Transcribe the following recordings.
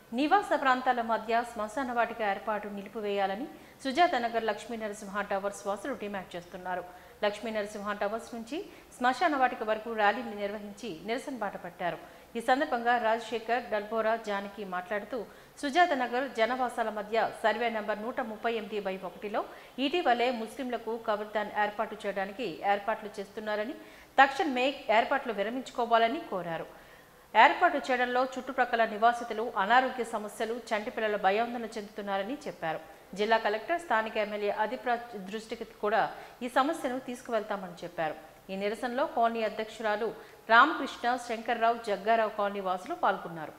నివాస ప్రాంతాల మధ్య శ్మశాన వాటిక ఏర్పాటు నిలిపివేయాలని సుజాత నగర్ లక్ష్మీ నరసింహ టవర్స్ వాసులు డిమాండ్ చేస్తున్నారు లక్ష్మీ నరసింహ టవర్స్ నుంచి శ్మశాన వాటిక వరకు ర్యాలీని నిర్వహించి నిరసన బాట పట్టారు ఈ సందర్భంగా రాజశేఖర్ డల్బోరా జానకి మాట్లాడుతూ సుజాత నగర్ జనవాసాల మధ్య సర్వే నంబర్ నూట ముప్పై ఎనిమిది బై ఒకటిలో ఇటీవలే ముస్లింలకు కబర్దాన్ ఏర్పాటు చేయడానికి ఏర్పాట్లు చేస్తున్నారని తక్షణమే ఏర్పాట్లు విరమించుకోవాలని కోరారు ఏర్పాటు చేయడంలో చుట్టుప్రక్కల నివాసితులు అనారోగ్య సమస్యలు చంటి పిల్లల భయాందోళన చెందుతున్నారని చెప్పారు జిల్లా కలెక్టర్ స్థానిక ఎమ్మెల్యే అధిప్రాజ్ దృష్టికి కూడా ఈ సమస్యను తీసుకువెళ్తామని చెప్పారు ఈ నిరసనలో కాలనీ అధ్యక్షురాలు రామకృష్ణ శంకర్రావు జగ్గారావు కాలనీ వాసులు పాల్గొన్నారు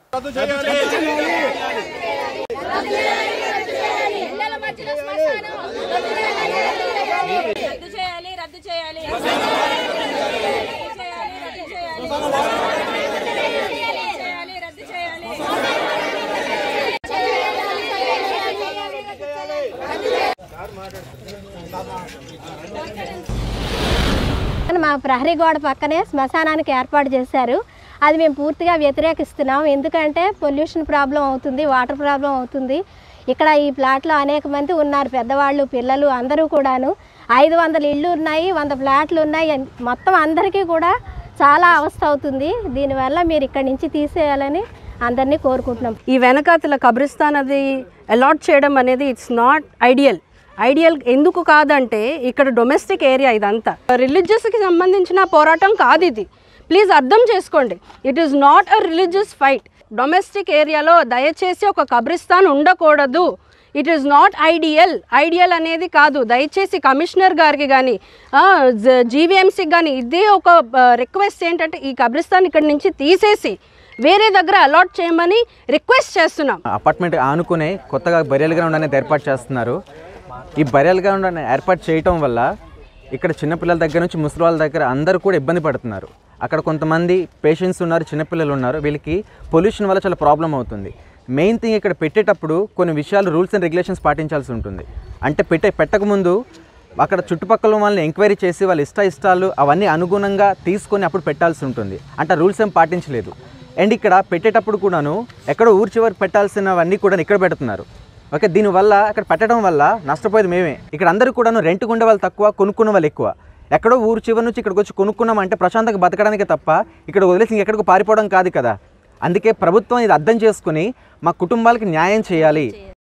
పిల్లల మధ్యలో శ్మశానం రద్దు చేయాలి రద్దు చేయాలి రద్దు చేయాలి రద్దు చేయాలి చేయాలి రద్దు చేయాలి కానీ మా ప్రహరీ గోడ పక్కనే శ్మశానానికి ఏర్పాటు చేశారు అది మేము పూర్తిగా వ్యతిరేకిస్తున్నాం ఎందుకంటే పొల్యూషన్ ప్రాబ్లం అవుతుంది వాటర్ ప్రాబ్లం అవుతుంది ఇక్కడ ఈ ప్లాట్లో అనేక మంది ఉన్నారు పెద్దవాళ్ళు పిల్లలు అందరూ కూడాను ఐదు వందల ఇళ్ళు ఉన్నాయి వంద ప్లాట్లు ఉన్నాయి అన్- మొత్తం అందరికీ కూడా చాలా అవస్థ అవుతుంది దీనివల్ల మీరు ఇక్కడి నుంచి తీసేయాలని అందరినీ కోరుకుంటున్నాం ఈ వెనకాతల కబ్రిస్తాన్ అది అలాట్ చేయడం అనేది ఇట్స్ నాట్ ఐడియల్ ఐడియల్ ఎందుకు కాదంటే ఇక్కడ డొమెస్టిక్ ఏరియా ఇదంతా రిలీజియస్కి సంబంధించిన పోరాటం కాదు ఇది ప్లీజ్ అర్థం చేసుకోండి it is not a religious fight domestic ఏరియాలో దయచేసి ఒక కబ్రిస్తాన్ ఉండకూడదు it is not ideal ideal అనేది కాదు దయచేసి కమిషనర్ గారికి కానీ జీవీఎంసీకి కానీ ఇదే ఒక రిక్వెస్ట్ ఏంటంటే ఈ కబ్రిస్తాన్ ఇక్కడ నుంచి తీసేసి వేరే దగ్గర అలాట్ చేయమని రిక్వెస్ట్ చేస్తున్నాం అపార్ట్మెంట్ ఆనుకునే కొత్తగా బరియల్ గ్రౌండ్ అనేది ఏర్పాటు చేస్తున్నారు ఈ బరియల్ గ్రౌండ్ అనేది ఏర్పాటు చేయటం వల్ల ఇక్కడ చిన్నపిల్లల దగ్గర నుంచి ముసలి వాళ్ళ దగ్గర అందరూ కూడా ఇబ్బంది పడుతున్నారు అక్కడ కొంతమంది పేషెంట్స్ ఉన్నారు చిన్నపిల్లలు ఉన్నారు వీళ్ళకి పొల్యూషన్ వల్ల చాలా ప్రాబ్లం అవుతుంది మెయిన్ థింగ్ ఇక్కడ పెట్టేటప్పుడు కొన్ని విషయాలు రూల్స్ అండ్ రెగ్యులేషన్స్ పాటించాల్సి ఉంటుంది అంటే పెట్టే పెట్టకముందు అక్కడ చుట్టుపక్కల వాళ్ళని ఎంక్వైరీ చేసి వాళ్ళ ఇష్ట ఇష్టాలు అవన్నీ అనుగుణంగా తీసుకొని అప్పుడు పెట్టాల్సి ఉంటుంది అంటే రూల్స్ ఏం పాటించలేదు అండ్ ఇక్కడ పెట్టేటప్పుడు కూడాను ఎక్కడో ఊరి చివరి పెట్టాల్సినవన్నీ కూడా ఇక్కడ పెడుతున్నారు ఓకే దీనివల్ల అక్కడ పెట్టడం వల్ల నష్టపోయేది మేమే ఇక్కడ అందరూ కూడాను రెంట్ ఉండే వాళ్ళు తక్కువ కొనుక్కున్న వాళ్ళు ఎక్కువ ఎక్కడో ఊరు చివరి నుంచి ఇక్కడికి వచ్చి కొనుక్కున్నాం అంటే ప్రశాంతంగా బతకడానికే తప్ప ఇక్కడ వదిలేసి ఇంకెక్కడికి పారిపోవడం కాదు కదా అందుకే ప్రభుత్వం ఇది అర్థం చేసుకుని మా కుటుంబాలకి న్యాయం చేయాలి